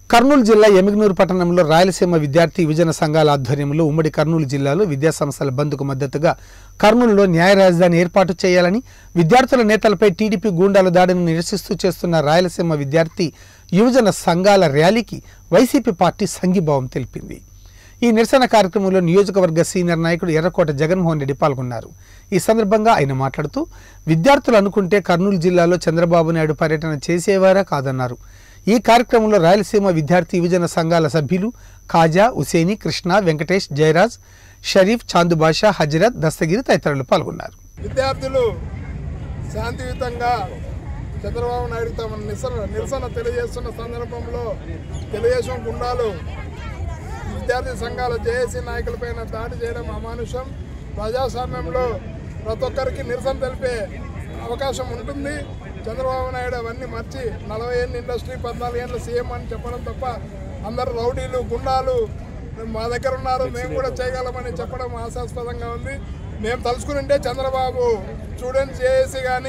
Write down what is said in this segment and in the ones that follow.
కర్నూలు జిల్లా ఎమిగనూరు పట్టణంలో రాయలసీమ విద్యార్థి యువజన సంఘాల ఆధ్వర్యంలో ఉమ్మడి కర్నూలు జిల్లాలో విద్యాసంస్థల బంద్కు మద్దతుగా కర్నూలులో న్యాయ రాజధాని ఏర్పాటు చేయాలని విద్యార్థుల నేతలపై టీడీపీ గూండాల దాడిని నిరసిస్తూ చేస్తున్న రాయలసీమ విద్యార్థి యువజన సంఘాల ర్యాలీకి వైసీపీ పార్టీ సంఘీభావం తెలిపింది ఈ నిరసన కార్యక్రమంలో నియోజకవర్గ సీనియర్ నాయకుడు ఎర్రకోట జగన్మోహన్ రెడ్డి పాల్గొన్నారు ఈ సందర్భంగా ఆయన మాట్లాడుతూ విద్యార్థులు అనుకుంటే కర్నూలు జిల్లాలో చంద్రబాబు నాయుడు పర్యటన చేసేవారా కాదన్నారు ఈ కార్యక్రమంలో రాయలసీమ విద్యార్థి యువజన సంఘాల సభ్యులు ఖాజా హుసేని కృష్ణ వెంకటేష్ జయరాజ్ షరీఫ్ చాందుబాషా హజరత్ దస్తగిరి తదితరులు పాల్గొన్నారు విద్యార్థులు శాంతియుతంగా చంద్రబాబు నాయుడు తమ నిరసన నిరసన తెలియజేస్తున్న సందర్భంలో తెలుగుదేశం గుండాలు విద్యార్థి సంఘాల జేఏసీ నాయకులపైన దాడి చేయడం అమానుషం ప్రజాస్వామ్యంలో ప్రతి ఒక్కరికి నిరసన తెలిపే అవకాశం ఉంటుంది చంద్రబాబు నాయుడు అవన్నీ మర్చి నలభై ఏళ్ళ ఇండస్ట్రీ పద్నాలుగు ఏళ్ళ సీఎం అని చెప్పడం తప్ప అందరు రౌడీలు గుండాలు మా దగ్గర ఉన్నారు మేము కూడా చేయగలమని చెప్పడం హాస్యాస్పదంగా ఉంది మేము తలుచుకుని చంద్రబాబు స్టూడెంట్స్ జేఏసీ కానీ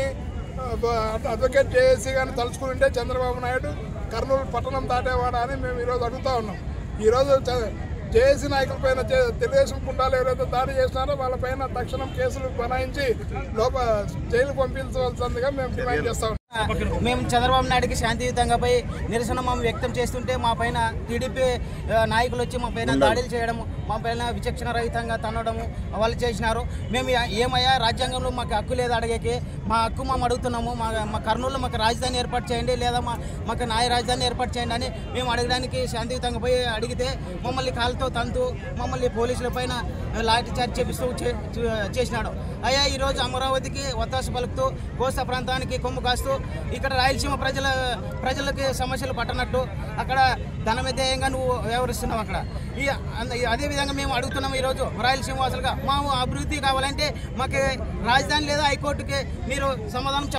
అడ్వకేట్ జేఏసీ కానీ తలుచుకుని ఉంటే చంద్రబాబు నాయుడు కర్నూలు పట్టణం దాటేవాడా అని మేము ఈరోజు అడుగుతా ఉన్నాం ఈరోజు చ- జేఏసీ నాయకులపైన చే- తెలుగుదేశం గుండాలు ఎవరైతే దాడి చేసినారో వాళ్ళపైన తక్షణం కేసులు బనాయించి లోప జైలు పంపించవలసిందిగా మేము డిమాండ్ చేస్తా ఉన్నాం మేము చంద్రబాబు నాయుడికి శాంతియుతంగా పోయి నిరసన మేము వ్యక్తం చేస్తుంటే మా పైన టీడీపీ ఆ, నాయకులు వచ్చి మా పైన దాడులు చేయడము మా పైన విచక్షణ రహితంగా తన్నడము వాళ్ళు చేసినారు మేము యా- ఏమయ్యా రాజ్యాంగంలో మాకు హక్కు లేదు అడిగేకి మా హక్కు మేము అడుగుతున్నాము మా మా కర్నూలులో మాకు రాజధాని ఏర్పాటు చేయండి లేదా మా మాకు న్యాయ రాజధాని ఏర్పాటు చేయండి అని మేము అడగడానికి శాంతియుతంగా పోయి అడిగితే మమ్మల్ని కాలుతో తంతు మమ్మల్ని పోలీసుల పైన లాఠీ చార్జ్ చేపిస్తూ చే- చే- చేసినాడు అయ్యా ఈరోజు అమరావతికి ఒత్తాస పలుకుతూ కోస్తా ప్రాంతానికి కొమ్ము కాస్తూ ఇక్కడ రాయలసీమ ప్రజల ప్రజలకి సమస్యలు పట్టనట్టు అక్కడ ధనవిధేయంగా నువ్వు వ్యవహరిస్తున్నావు అక్కడ ఈ అంద- అదే విధంగా మేము అడుగుతున్నాం ఈరోజు రాయలసీమ వాసులుగా మా అభివృద్ధి కావాలంటే మాకు రాజధాని లేదా హైకోర్టుకి మీరు సమాధానం చెప్ప-